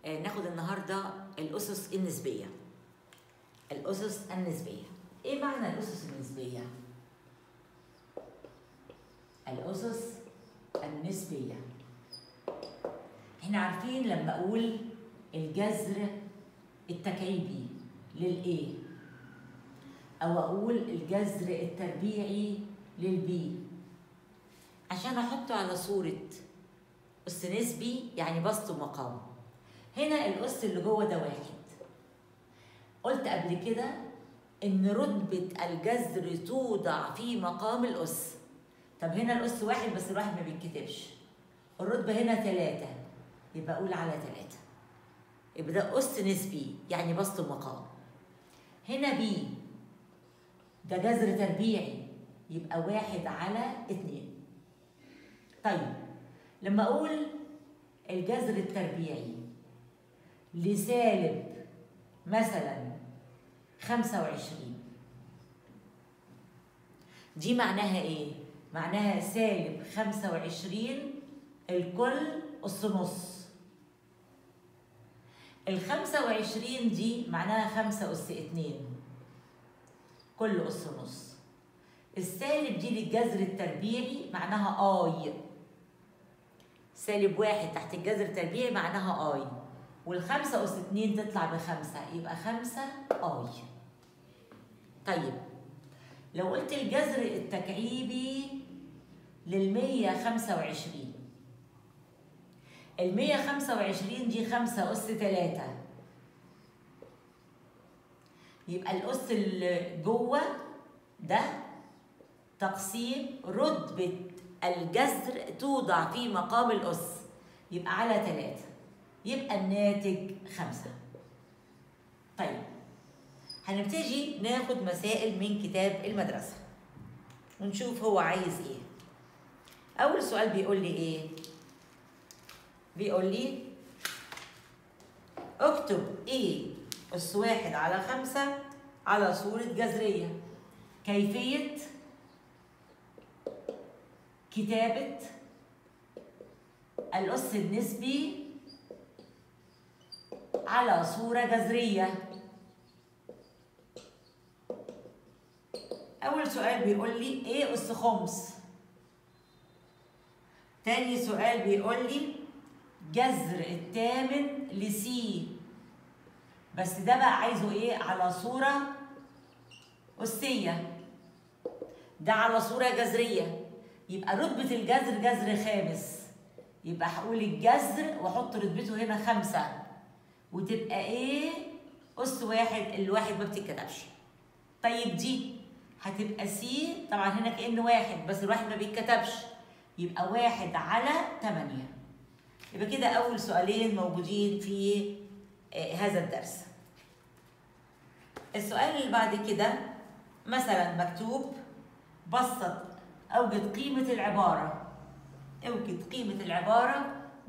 آه، ناخد النهارده الاسس النسبيه الاسس النسبيه ايه معنى الاسس النسبيه الاسس النسبيه احنا عارفين لما اقول الجذر التكعيبي للايه او اقول الجذر التربيعي للبي عشان احطه على صوره اس نسبي يعني بسط ومقام هنا الاس اللي جوه ده واحد قلت قبل كده ان رتبه الجذر توضع في مقام الاس طب هنا الاس واحد بس الواحد ما بيتكتبش الرتبه هنا ثلاثة يبقى اقول على ثلاثة يبقى ده اس نسبي يعني بسط ومقام هنا بي ده جذر تربيعي يبقى واحد على اتنين طيب لما اقول الجذر التربيعي لسالب مثلا خمسة وعشرين دي معناها ايه؟ معناها سالب خمسة وعشرين الكل أس نص الخمسة وعشرين دي معناها خمسة أس اتنين كل أس نص السالب دي للجذر التربيعي معناها آي سالب واحد تحت الجذر التربيعي معناها آي والخمسة أس اتنين تطلع بخمسة يبقى خمسة آي طيب لو قلت الجذر التكعيبي للمية خمسة وعشرين المية خمسة وعشرين دي خمسة أس تلاتة يبقى الأس اللي جوه ده تقسيم رتبة الجذر توضع في مقام الأس يبقى على تلاتة يبقى الناتج خمسة طيب هنبتدي ناخد مسائل من كتاب المدرسة ونشوف هو عايز ايه أول سؤال بيقول لي ايه بيقول لي اكتب ايه أس واحد على خمسة على صورة جذرية كيفية كتابة الأس النسبي على صورة جذرية أول سؤال بيقول لي إيه أس خمس تاني سؤال بيقول لي جذر الثامن لسي بس ده بقى عايزه إيه على صورة أسية ده على صورة جذرية يبقى رتبة الجذر جذر خامس يبقى هقول الجذر واحط رتبته هنا خمسة وتبقى ايه أس واحد الواحد ما بتتكتبش طيب دي هتبقى سي طبعا هنا كأن واحد بس الواحد ما بيتكتبش يبقى واحد على تمانية يبقى كده أول سؤالين موجودين في آه هذا الدرس السؤال اللي بعد كده مثلا مكتوب بسط أوجد قيمة العبارة اوجد قيمة العبارة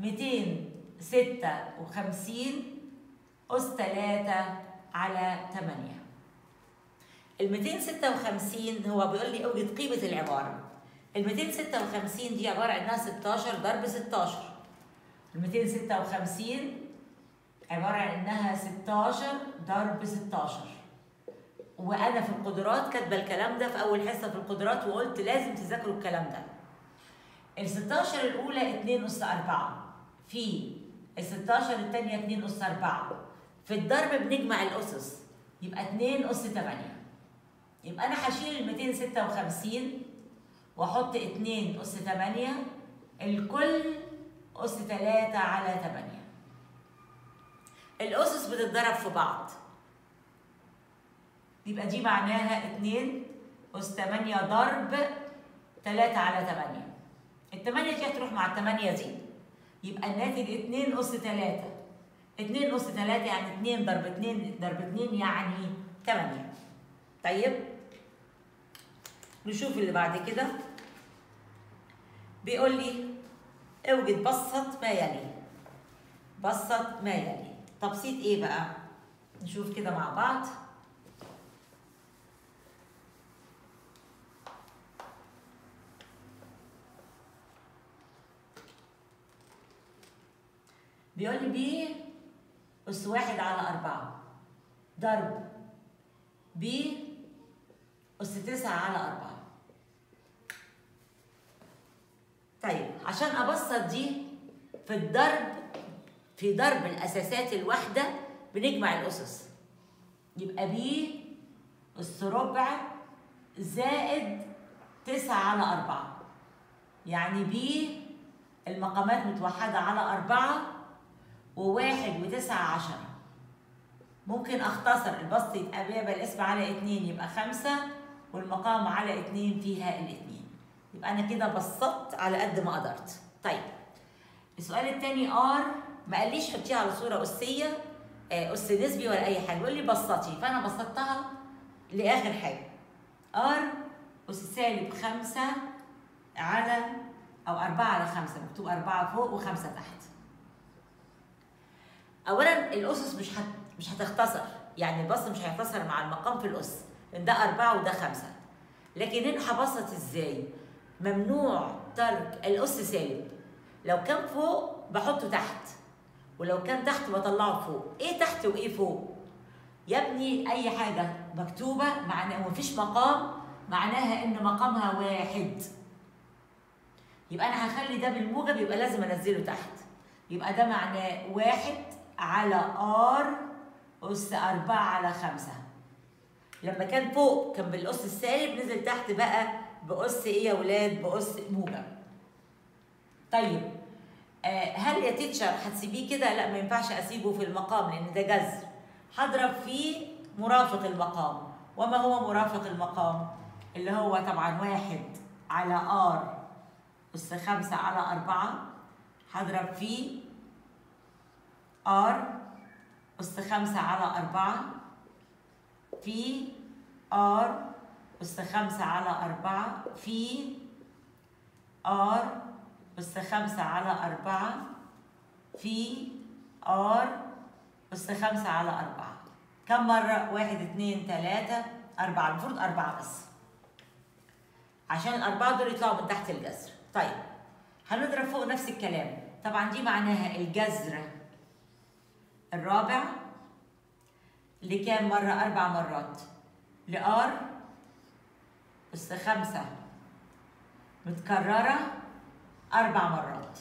256 أس 3 على 8 ال 256 هو بيقول لي اوجد قيمة العبارة ال 256 دي عبارة عنها 16 ضرب 16 ال 256 عبارة عن انها 16 ضرب 16 وانا في القدرات كاتبه الكلام ده في اول حصه في القدرات وقلت لازم تذاكروا الكلام ده ال 16 الاولى 2 اس 4 في ال 16 الثانيه 2 اس 4 في الضرب بنجمع الاسس يبقى 2 اس 8 يبقى انا هشيل ال 256 واحط 2 اس 8 الكل اس 3 على 8 الاسس بتتضرب في بعض يبقى دي معناها 2 أس 8 ضرب 3 على 8 الثمانية دي هتروح مع الثمانية دي يبقى الناتج 2 أس 3 2 أس 3 يعني 2 ضرب 2 ضرب 2 يعني 8 طيب نشوف اللي بعد كده بيقول لي اوجد بسط ما يلي بسط ما يلي تبسيط ايه بقى نشوف كده مع بعض بيقول لي بي أس واحد على أربعة ضرب ب أس تسعة على أربعة طيب عشان أبسط دي في الضرب في ضرب الأساسات الواحدة بنجمع الأسس يبقى ب أس ربع زائد تسعة على أربعة يعني ب المقامات متوحدة على أربعة وواحد وتسعة عشرة ممكن أختصر البسط يبقى بيبقى الاسم على اتنين يبقى خمسة والمقام على اتنين فيها الاتنين يبقى أنا كده بسطت على قد ما قدرت طيب السؤال التاني ار ما قاليش حطيها على صورة أسية أس نسبي ولا أي حاجة بيقول لي بسطي فأنا بسطتها لآخر حاجة ار أس سالب خمسة على أو أربعة على خمسة مكتوب أربعة فوق وخمسة تحت. أولاً الأسس مش هت... مش هتختصر، يعني البسط مش هيختصر مع المقام في الأس، لأن ده أربعة وده خمسة. لكن هنا هبسط إزاي؟ ممنوع ترك الأس سالب. لو كان فوق بحطه تحت. ولو كان تحت بطلعه فوق، إيه تحت وإيه فوق؟ يا ابني أي حاجة مكتوبة معناها ومفيش مقام معناها إن مقامها واحد. يبقى انا هخلي ده بالموجب يبقى لازم انزله تحت يبقى ده معناه واحد على ار اس أربعة على خمسة لما كان فوق كان بالأس السالب نزل تحت بقى بأس إيه يا ولاد؟ بأس موجب. طيب آه هل يا تيتشر هتسيبيه كده؟ لا ما ينفعش أسيبه في المقام لأن ده جذر. هضرب فيه مرافق المقام. وما هو مرافق المقام؟ اللي هو طبعا واحد على ار أس خمسة على أربعة هضرب فيه ار أس خمسة على أربعة في ار أس خمسة على أربعة في ار أس خمسة على أربعة في ار أس خمسة على أربعة كم مرة؟ واحد اتنين تلاتة أربعة المفروض أربعة بس عشان الأربعة دول يطلعوا من تحت الجذر طيب هنضرب فوق نفس الكلام طبعا دي معناها الجذر الرابع لكام مرة؟ أربع مرات لآر أس خمسة متكررة أربع مرات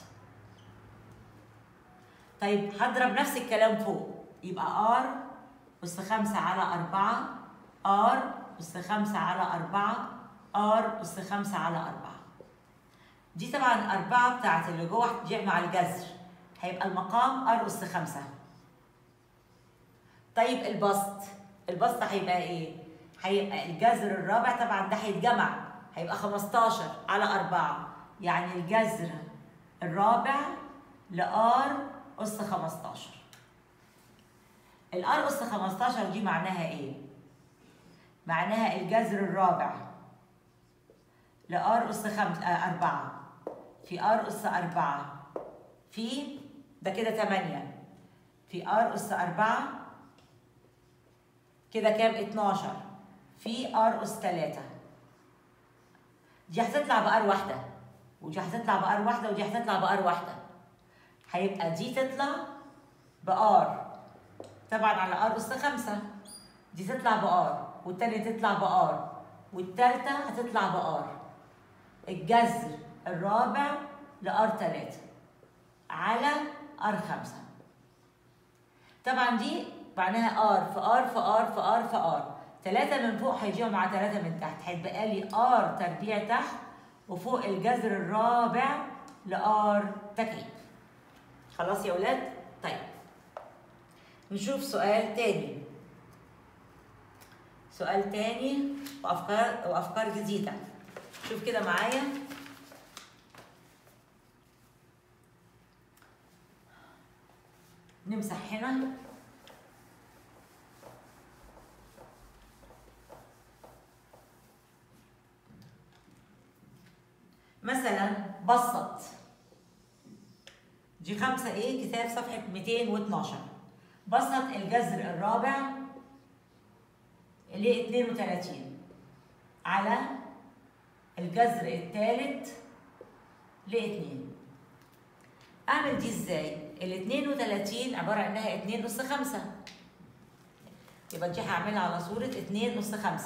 طيب هضرب نفس الكلام فوق يبقى ار أس خمسة على أربعة ار أس خمسة على أربعة ار أس خمسة على أربعة دي طبعا أربعة بتاعت اللي جوه هتجمع مع الجذر هيبقى المقام ار أس خمسة طيب البسط البسط هيبقى ايه؟ هيبقى الجذر الرابع طبعا ده هيتجمع هيبقى 15 على 4 يعني الجذر الرابع لار أس 15 الار أس 15 دي معناها ايه؟ معناها الجذر الرابع لار أس 5 4 في ار أس 4 في ده كده 8 في ار أس 4 كده كام 12 في ار أس 3 دي هتطلع بار واحدة ودي هتطلع بار واحدة ودي هتطلع بار واحدة هيبقى دي تطلع بار طبعا على ار أس 5 دي تطلع بار والتانية تطلع بار والتالتة هتطلع بار الجذر الرابع لار 3 على ار 5 طبعا دي معناها ار في ار في ار في ار في ار ثلاثة من فوق هيجيوا مع ثلاثة من تحت هيتبقى لي ار تربيع تحت وفوق الجذر الرابع لار تكعيب خلاص يا ولاد؟ طيب نشوف سؤال تاني سؤال تاني وافكار وافكار جديده شوف كده معايا نمسح هنا مثلا بسط دي خمسة ايه كتاب صفحة 212 بسط الجذر الرابع ل 32 على الجذر الثالث ل 2 اعمل دي ازاي؟ ال 32 عباره عن انها 2 اس 5 يبقى دي هعملها على صوره 2 اس 5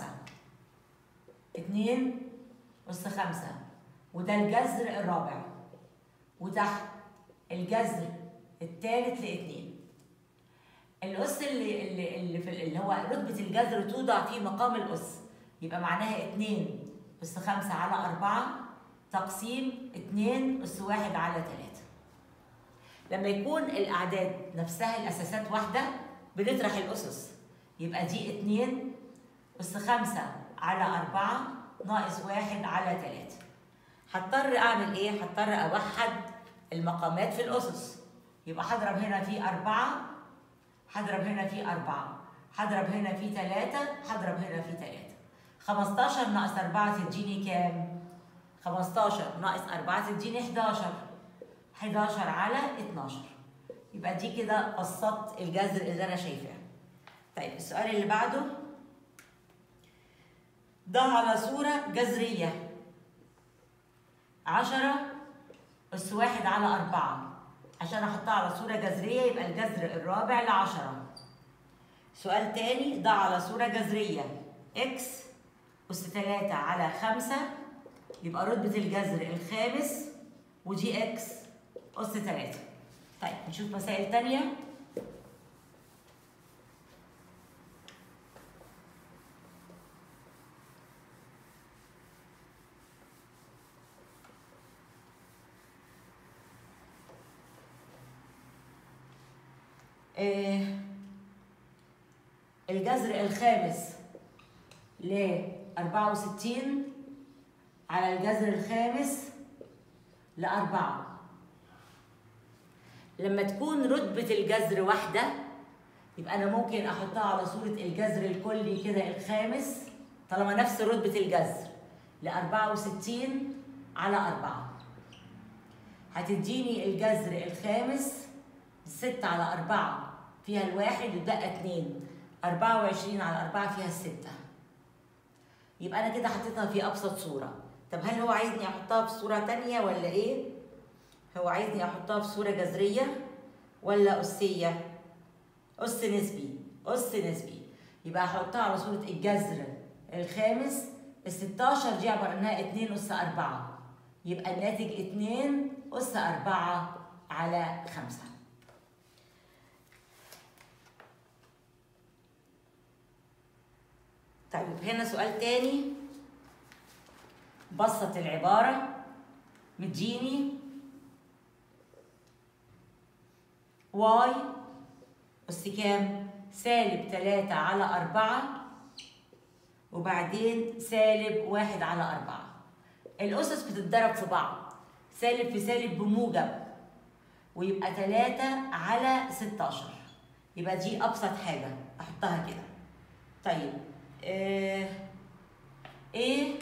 2 اس 5 وده الجذر الرابع وتحت الجذر الثالث لاثنين الأس اللي اللي اللي, في اللي هو رتبة الجذر توضع في مقام الأس يبقى معناها 2 أس 5 على 4 تقسيم 2 أس 1 على 3 لما يكون الأعداد نفسها الأساسات واحدة بنطرح الأسس يبقى دي 2 أس 5 على 4 ناقص 1 على 3 هضطر أعمل إيه؟ هضطر أوحد المقامات في الأسس يبقى هضرب هنا في أربعة هضرب هنا في أربعة هضرب هنا في ثلاثة هضرب هنا في ثلاثة 15 ناقص 4 تديني كام؟ 15 ناقص 4 تديني 11 11 على 12 يبقى دي كده قصات الجذر اللي أنا شايفاه طيب السؤال اللي بعده ده على صورة جذرية 10 أس واحد على أربعة عشان أحطها على صورة جذرية يبقى الجذر الرابع لعشرة سؤال تاني ده على صورة جذرية إكس أس تلاتة على خمسة يبقى رتبة الجذر الخامس ودي إكس أس تلاتة طيب نشوف مسائل تانية آه، الجذر الخامس ل 64 على الجذر الخامس لأربعة لما تكون رتبة الجذر واحدة يبقى أنا ممكن أحطها على صورة الجذر الكلي كده الخامس طالما نفس رتبة الجذر ل 64 على أربعة هتديني الجذر الخامس ستة على أربعة فيها الواحد يتبقى اتنين أربعة وعشرين على أربعة فيها الستة يبقى أنا كده حطيتها في أبسط صورة طب هل هو عايزني أحطها في صورة تانية ولا إيه؟ هو عايزني أحطها في صورة جذرية ولا أسية؟ أس نسبي أس نسبي يبقى هحطها على صورة الجذر الخامس ال 16 دي عبارة عنها 2 أس 4 يبقى الناتج 2 أس 4 على 5 طيب هنا سؤال تاني بسط العبارة مديني واي أس كام؟ سالب تلاتة على أربعة وبعدين سالب واحد على أربعة الأسس بتتضرب في بعض سالب في سالب بموجب ويبقى تلاتة على ستاشر يبقى دي أبسط حاجة أحطها كده طيب آه، ايه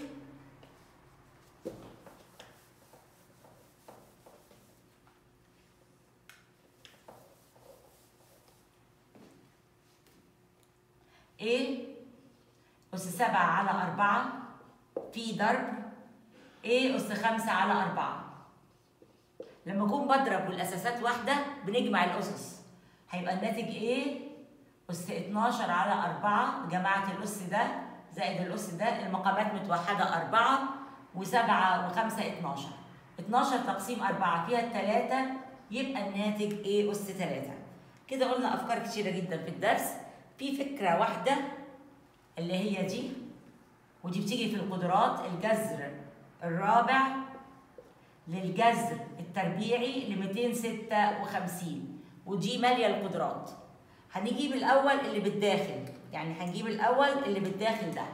ايه أس سبعة على أربعة في ضرب ايه أس خمسة على أربعة لما أكون بضرب والأساسات واحدة بنجمع الأسس هيبقى الناتج ايه أس 12 على 4 جمعت الأس ده زائد الأس ده المقامات متوحدة 4 و7 و5 12 12 تقسيم 4 فيها الثلاثة يبقى الناتج إيه أس 3 كده قلنا أفكار كتيرة جدا في الدرس في فكرة واحدة اللي هي دي ودي بتيجي في القدرات الجذر الرابع للجذر التربيعي ل 256 ودي مالية القدرات هنجيب الاول اللي بالداخل يعني هنجيب الاول اللي بالداخل ده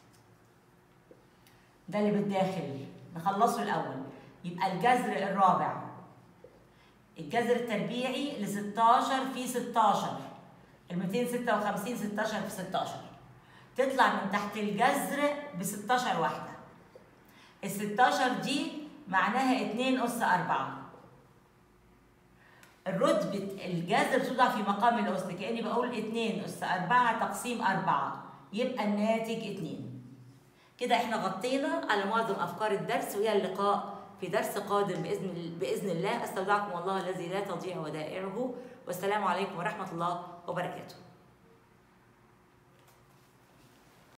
ده اللي بالداخل نخلصه الاول يبقى الجذر الرابع الجذر التربيعي ل 16 في 16 ال 256 16 في 16 تطلع من تحت الجذر ب 16 واحده ال 16 دي معناها 2 اس 4 الرتبة الجذر توضع في مقام الأس كأني بقول 2 أس 4 تقسيم 4 يبقى الناتج 2 كده احنا غطينا على معظم أفكار الدرس وإلى اللقاء في درس قادم باذن باذن الله استودعكم الله الذي لا تضيع ودائعه والسلام عليكم ورحمه الله وبركاته